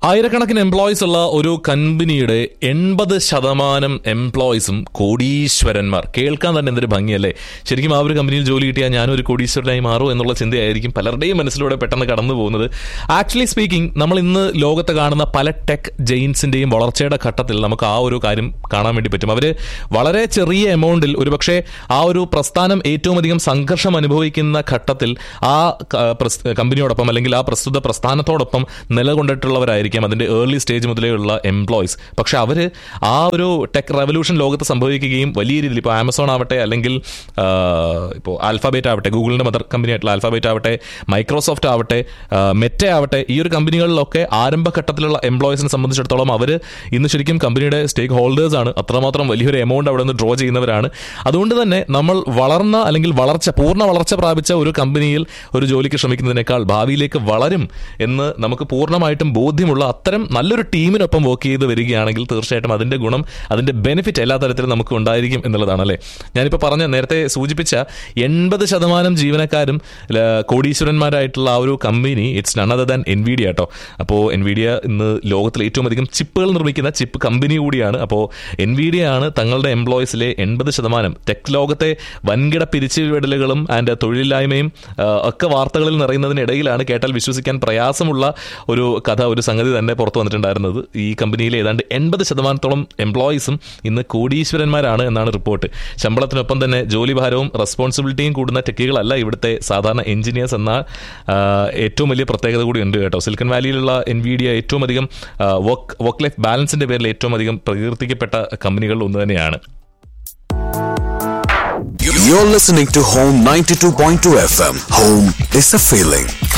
ആയിരക്കണക്കിന് എംപ്ലോയീസ് ഉള്ള ഒരു കമ്പനിയുടെ എൺപത് ശതമാനം എംപ്ലോയീസും കോടീശ്വരന്മാർ കേൾക്കാൻ തന്നെ എന്തൊരു ഭംഗിയല്ലേ ശരിക്കും ആ ഒരു കമ്പനിയിൽ ജോലി കിട്ടിയാൽ ഞാനൊരു കോടീശ്വരനായി മാറും എന്നുള്ള ചിന്തയായിരിക്കും പലരുടെയും മനസ്സിലൂടെ പെട്ടെന്ന് കടന്നു പോകുന്നത് ആക്ച്വലി സ്പീക്കിംഗ് നമ്മൾ ഇന്ന് ലോകത്ത് കാണുന്ന പല ടെക് ജെയിൻസിന്റെയും വളർച്ചയുടെ ഘട്ടത്തിൽ നമുക്ക് ആ ഒരു കാര്യം കാണാൻ വേണ്ടി പറ്റും അവര് വളരെ ചെറിയ എമൗണ്ടിൽ ഒരുപക്ഷെ ആ ഒരു പ്രസ്ഥാനം ഏറ്റവും അധികം സംഘർഷം അനുഭവിക്കുന്ന ഘട്ടത്തിൽ ആ ക- പ്രസ്- കമ്പനിയോടൊപ്പം അല്ലെങ്കിൽ ആ പ്രസ്തുത പ്രസ്ഥാനത്തോടൊപ്പം നിലകൊണ്ടിട്ടുള്ളവരായിരിക്കാം അതിന്റെ ഏർലി സ്റ്റേജ് മുതലേ ഉള്ള എംപ്ലോയീസ് പക്ഷെ അവര് ആ ഒരു ടെക് റെവല്യൂഷൻ ലോകത്ത് സംഭവിക്കുകയും വലിയ രീതിയിൽ ഇപ്പോൾ ആമസോൺ ആവട്ടെ അല്ലെങ്കിൽ ഇപ്പോൾ ആൽഫാബേറ്റ് ആവട്ടെ ഗൂഗിളിന്റെ മദർ കമ്പനി ആയിട്ടുള്ള ആൽഫാബേറ്റ് ആവട്ടെ മൈക്രോസോഫ്റ്റ് ആവട്ടെ മെറ്റ ആവട്ടെ ഈ ഒരു കമ്പനികളിലൊക്കെ ആരംഭഘട്ടത്തിലുള്ള എംപ്ലോയീസിനെ സംബന്ധിച്ചിടത്തോളം അവർ ഇന്ന് ശരിക്കും കമ്പനിയുടെ സ്റ്റേക്ക് ഹോൾഡേഴ്സ് ആണ് അത്രമാത്രം വലിയൊരു എമൗണ്ട് അവിടെ നിന്ന് ഡ്രോ ചെയ്യുന്നവരാണ് അതുകൊണ്ട് തന്നെ നമ്മൾ വളർന്ന അല്ലെങ്കിൽ വളർച്ച പൂർണ്ണ വളർച്ച പ്രാപിച്ച ഒരു കമ്പനിയിൽ ഒരു ജോലിക്ക് ശ്രമിക്കുന്നതിനേക്കാൾ ഭാവിയിലേക്ക് വളരും എന്ന് നമുക്ക് പൂർണ്ണമായിട്ടും ബോധ്യമുള്ള അത്തരം നല്ലൊരു ടീമിനൊപ്പം വർക്ക് ചെയ്ത് വരികയാണെങ്കിൽ തീർച്ചയായിട്ടും അതിന്റെ ഗുണം അതിന്റെ ബെനിഫിറ്റ് എല്ലാ തരത്തിലും നമുക്ക് ഉണ്ടായിരിക്കും എന്നുള്ളതാണ് അല്ലേ ഞാനിപ്പോൾ പറഞ്ഞ നേരത്തെ സൂചിപ്പിച്ച എൺപത് ശതമാനം ജീവനക്കാരും ല- കോടീശ്വരന്മാരായിട്ടുള്ള ആ ഒരു company it's none other than Nvidia കേട്ടോ അപ്പോൾ എൻവിഡിയ ഇന്ന് ലോകത്തിലെ ഏറ്റവും അധികം ചിപ്പുകൾ നിർമ്മിക്കുന്ന ചിപ്പ് കമ്പനി കൂടിയാണ് അപ്പോൾ എൻവിഡിയ ആണ് തങ്ങളുടെ എംപ്ലോയീസിലെ എൺപത് ശതമാനം ടെക് ലോകത്തെ വൻകിട പിരിച്ചുവിടലുകളും ആൻഡ് തൊഴിലില്ലായ്മയും ആ, ഒക്കെ വാർത്തകളിൽ നിറയുന്നതിനിടയിലാണ് കേട്ടാൽ വിശ്വസിക്കാൻ പ്രയാസമുള്ള ഒരു കഥ ഒരു സംഗതി തന്നെ പുറത്തു വന്നിട്ടുണ്ടായിരുന്നത് ഈ കമ്പനിയിലെ ഏതാണ്ട് എൺപത് ശതമാനത്തോളം എംപ്ലോയീസും ഇന്ന് കോടീശ്വരന്മാരാണ് എന്നാണ് റിപ്പോർട്ട് ശമ്പളത്തിനൊപ്പം തന്നെ ജോലിഭാരവും റെസ്പോൺസിബിലിറ്റിയും കൂടുന്ന ടെക്കുകളല്ല ഇവിടുത്തെ സാധാരണ എഞ്ചിനീയേഴ്സ് എന്ന ആ, ഏറ്റവും വലിയ പ്രത്യേകത കൂടി ഉണ്ട് കേട്ടോ സിലിക്കൺ വാലിയിലുള്ള എൻവിഡിയ ഏറ്റവും അധികം വർക്ക് വർക്ക് ലൈഫ് ബാലൻസിന്റെ പേരിൽ ഏറ്റവും അധികം പ്രകീർത്തിക്കപ്പെട്ട കമ്പനികളിൽ ഒന്ന് തന്നെയാണ് You're listening to Home 92.2 FM. Home is a feeling.